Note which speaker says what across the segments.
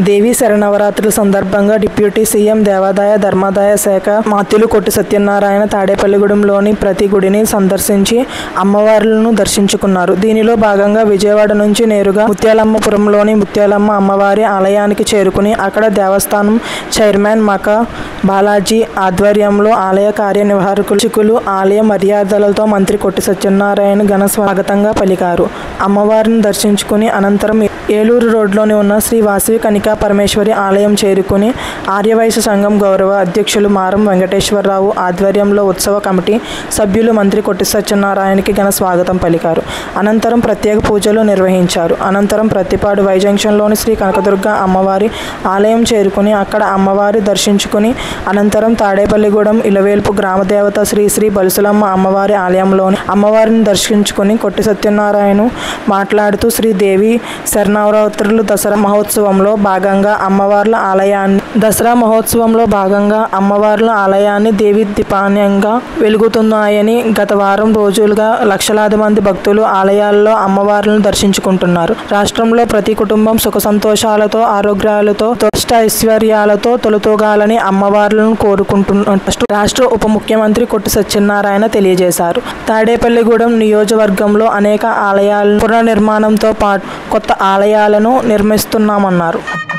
Speaker 1: దేవీ శరణవరాత్రుల సందర్భంగా deputy CM దేవాదాయ ధర్మాదాయ శాఖ మాత్యులు కొట్టి సత్యనారాయణ తాడేపల్లిగూడెంలోని ప్రతి గుడిని సందర్శించి అమ్మవార్లను దర్శించుకున్నారు దీనిలో భాగంగా విజయవాడ నుంచి నేరుగా ముత్యాలమ్మపురంలోని ముత్యాలమ్మ అమ్మవారి ఆలయానికి చేరుకుని అక్కడ దేవస్థానం చైర్మన్ మకా బాలాజీ ఆధ్వర్యంలో ఆలయ కార్యనిర్వాహకులు చిక్కులు ఆలయ మర్యాదలతో మంత్రి కొట్టి సత్యనారాయణ ఘన స్వాగతంగా పలికారు అమ్మవారిని దర్శించుకుని అనంతరం ఏలూరు రోడ్లోని ఉన్న శ్రీ వాసవి కనికా పరమేశ్వరి ఆలయం చేరుకుని ఆర్యవైశ్య సంఘం గౌరవ అధ్యక్షులు మారం వెంకటేశ్వరరావు ఆధ్వర్యంలో ఉత్సవ కమిటీ సభ్యులు మంత్రి కొట్టి సత్యనారాయణకి ఘన స్వాగతం పలికారు అనంతరం ప్రత్యేక పూజలు నిర్వహించారు అనంతరం ప్రతిపాడు వై జంక్షన్లోని శ్రీ కనకదుర్గ అమ్మవారి ఆలయం చేరుకుని అక్కడ అమ్మవారి దర్శించుకుని అనంతరం తాడేపల్లిగూడెం ఇలవేల్పు గ్రామదేవత శ్రీ శ్రీ బలుసులమ్మ అమ్మవారి ఆలయంలోని అమ్మవారిని దర్శించుకుని కొట్టి సత్యనారాయణ మాట్లాడుతూ శ్రీదేవి శరణవరాత్రులు దసరా మహోత్సవంలో భాగంగా అమ్మవార్ల ఆలయాన్ని దసరా మహోత్సవంలో భాగంగా అమ్మవార్ల ఆలయాన్ని దేవి దీపాన్యంగా వెలుగుతున్నాయని గత వారం రోజులుగా లక్షలాది మంది భక్తులు ఆలయాల్లో అమ్మవార్లను దర్శించుకుంటున్నారు రాష్ట్రంలో ప్రతి కుటుంబం సుఖ సంతోషాలతో ఆరోగ్యాలతో అష్ట ఐశ్వర్యాలతో తొలతూగాలని అమ్మవార్లను కోరుకుంటున్న రాష్ట్ర ఉప ముఖ్యమంత్రి కొట్టి సత్యనారాయణ తెలియజేశారు తాడేపల్లిగూడెం నియోజకవర్గంలో అనేక ఆలయాలను పునర్నిర్మాణంతో పాటు కొత్త ఆలయాలను నిర్మిస్తున్నామన్నారు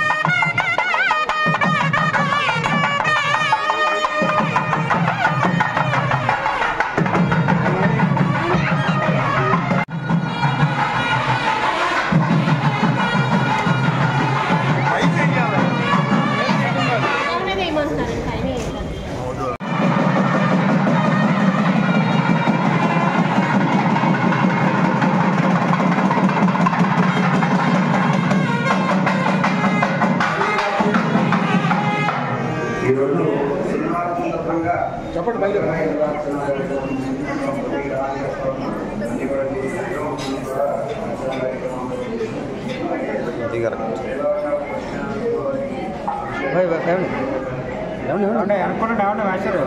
Speaker 2: మీద ఏమంటారు టైం ఏంటంటే
Speaker 3: ఈరోజు సినిమా సందర్భంగా చెప్పండి బయట
Speaker 4: అనుకున్నాడు ఏమన్నా వేశారు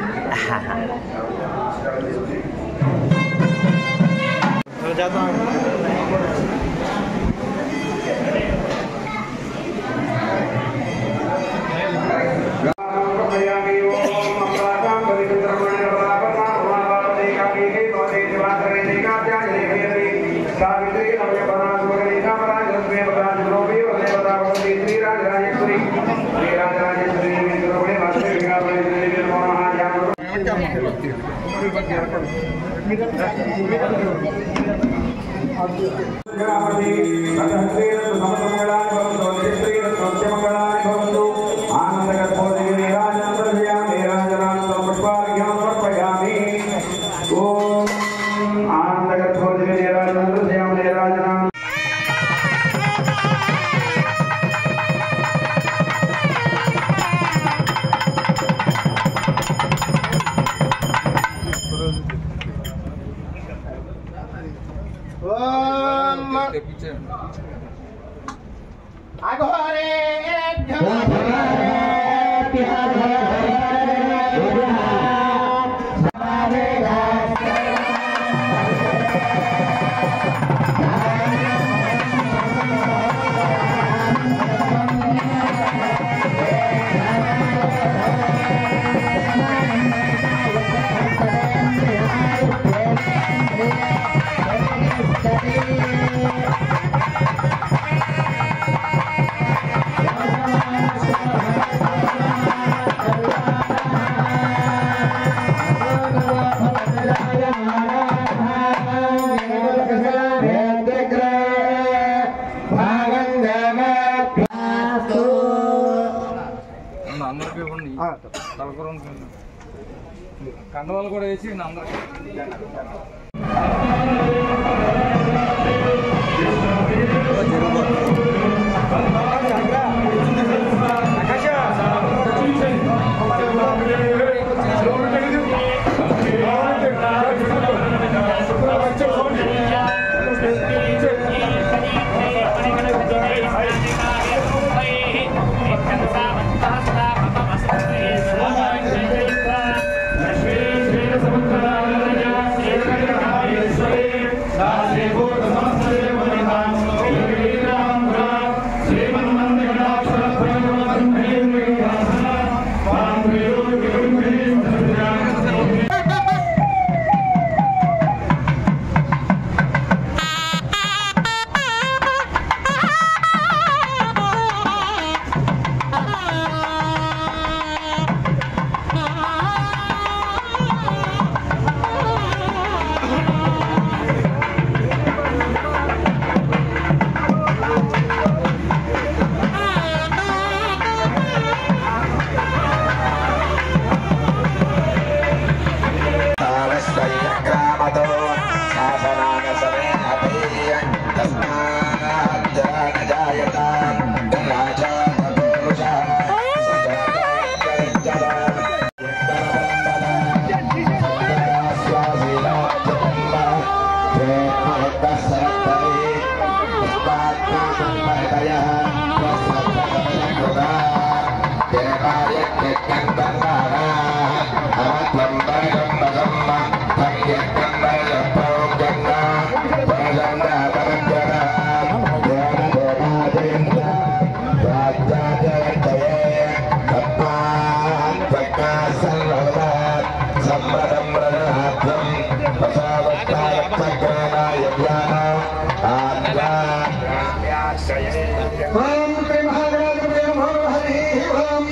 Speaker 4: ఆనందగర్భోజనం
Speaker 5: అందరికీ ఇవ్వండి తలకూర కండవాళ్ళు కూడా వేసి అందరికి
Speaker 3: శ్రీమన్ ఓం శ్రీ మహాగణాధిపతయ నమో హరి ఓం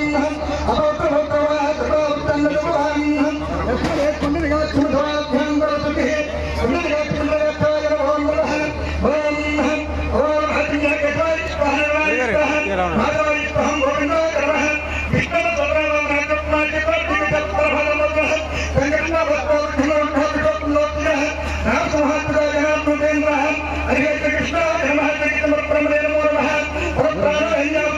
Speaker 3: హరే కృష్ణ నమః కృష్ణ బ్రహ్మణే నమో నమః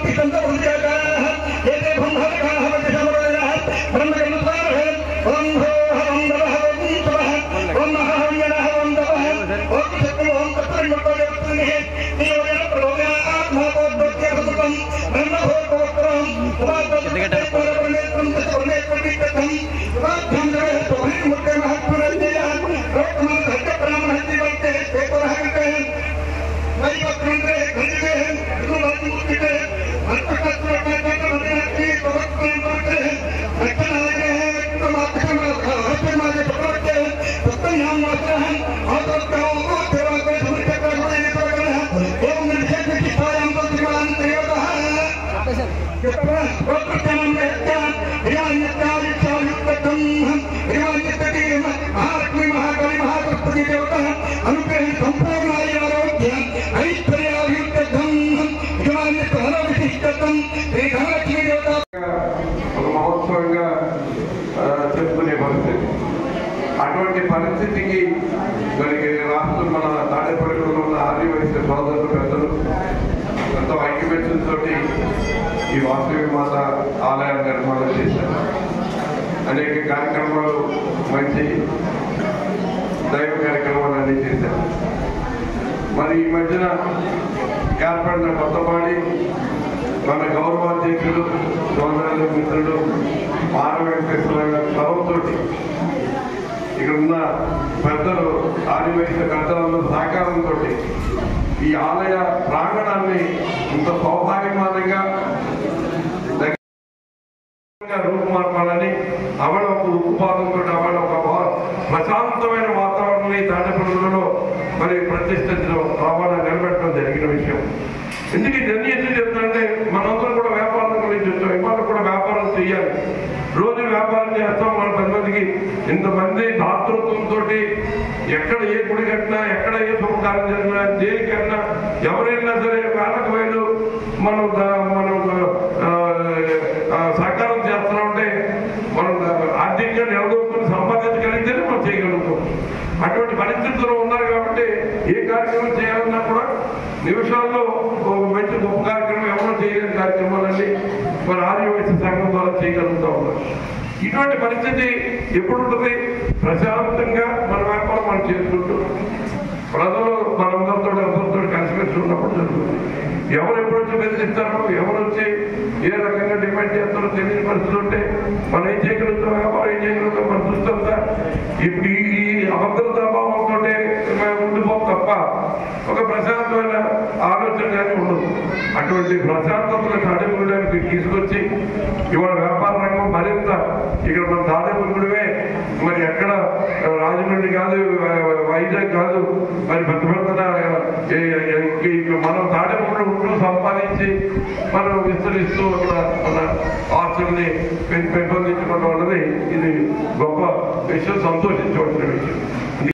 Speaker 3: అనుగ్రహం సంపూర్ణ ఆరోగ్యం ఐశ్వర్యాభివృద్ధం విశిష్టం శ్రీ ధనలక్ష్మీ దేవత
Speaker 6: ఒక మహోత్సవంగా ఆ, చెప్పుకునే పరిస్థితి అటువంటి పరిస్థితికి మనకి రాష్ట్రం మన తాడేపల్లిలో ఉన్న ఆదివాసీ సోదరులు పెద్దలు ఎంతో ఐక్యమత్యంతో ఈ వాసవి మాత ఆలయం నిర్మాణం చేశారు అనేక కార్యక్రమాలు మంచి దైవ కార్యక్రమాలు అన్నీ చేశారు మరి ఈ మధ్యన ఏర్పడిన కొత్తపాడి మన గౌరవాధ్యక్షులు సోదరులు మిత్రులు మార వెంకటేశ్వర గారి చొరవతో ఇక్కడ ఉన్న పెద్దలు ఆదివాసీ పెద్దలందరూ సహకారంతో ఈ ఆలయ ప్రాంగణాన్ని ఇంత సౌభాగ్యమానంగా దగ్గరగా రూపుమార్పాలని అవడ ఒక ఉక్కుపాదంతో అవడ ఒక వా- ప్రశాంతమైన వాతావరణాన్ని తాడేపల్లిలో మరి ప్రతిష్ఠించడం రవాణా నిలబెట్టడం జరిగిన విషయం ఎందుకు ఇవన్నీ ఎందుకు చెప్తానంటే మనందరం కూడా వ్యాపారం గురించి చెప్తాం ఇవాళ కూడా వ్యాపారం చేయాలి రోజు వ్యాపారం చేస్తాం మన పది మందికి ఇంతమంది దాతృత్వంతో ఎక్కడ ఏ గుడి కట్టినా ఎక్కడ ఏ శుభకార్యం జరిగినా దేనికన్నా ఎవరైనా సరే వేలకు వేలు మనం దా- మనం ఆ, ఆ, సహకారం చేస్తున్నామంటే మనం ఆర్థికంగా నిలదొక్కుని సంపాదించగలిగితేనే మనం చేయగలుగుతాం అటువంటి పరిస్థితుల్లో ఉన్నారు కాబట్టి ఏ కార్యక్రమం చేయాలన్నా కూడా నిమిషాల్లో ఒక మంచి గొప్ప కార్యక్రమం ఎవరో చేయలేని కార్యక్రమాలన్నీ మన ఆర్యవైశ్య సంఘం ద్వారా చేయగలుగుతా ఉన్నారు ఇటువంటి పరిస్థితి ఎప్పుడు ఉంటుంది ప్రశాంతంగా మన వ్యాపారం మనం చేసుకుంటూ ప్రజలు మనందరితో అందరితో కలిసిమెలిసి ఉన్నప్పుడు జరుగుతుంది ఎవరు ఎప్పుడు వచ్చి బెదిరిస్తారో ఎవరు వచ్చి ఏ రకంగా డిమాండ్ చేస్తారో తెలియని పరిస్థితులు ఉంటే మనం ఏం చేయగలుగుతాం వ్యాపారం ఏం చేయగలుగుతాం మనం చూస్తాం సార్ ఇప్పుడు ఈ ఈ అభద్రతా భావంతో ఉండిపోం తప్ప ఒక ప్రశాంతమైన ఆలోచన కానీ ఉండదు అటువంటి ప్రశాంతతను తాడేపురుడానికి తీసుకొచ్చి ఇవాళ వ్యాపార రంగం మరింత ఇక్కడ మన తాడేపురుడివే మరి ఎక్కడ ఆ, రాజమండ్రి కాదు ఆ, వైజాగ్ కాదు మరి పెద్ద పెద్ద ఏ- ఏ- ఈ- మనం తాడేపురుడు ఉంటూ సంపాదించి మనం విస్తరిస్తూ అక్కడ మన ఆస్తుల్ని పెం- పెంపొందించుకోవడం అన్నది ఇది గొప్ప విషయం సంతోషించవలసిన విషయం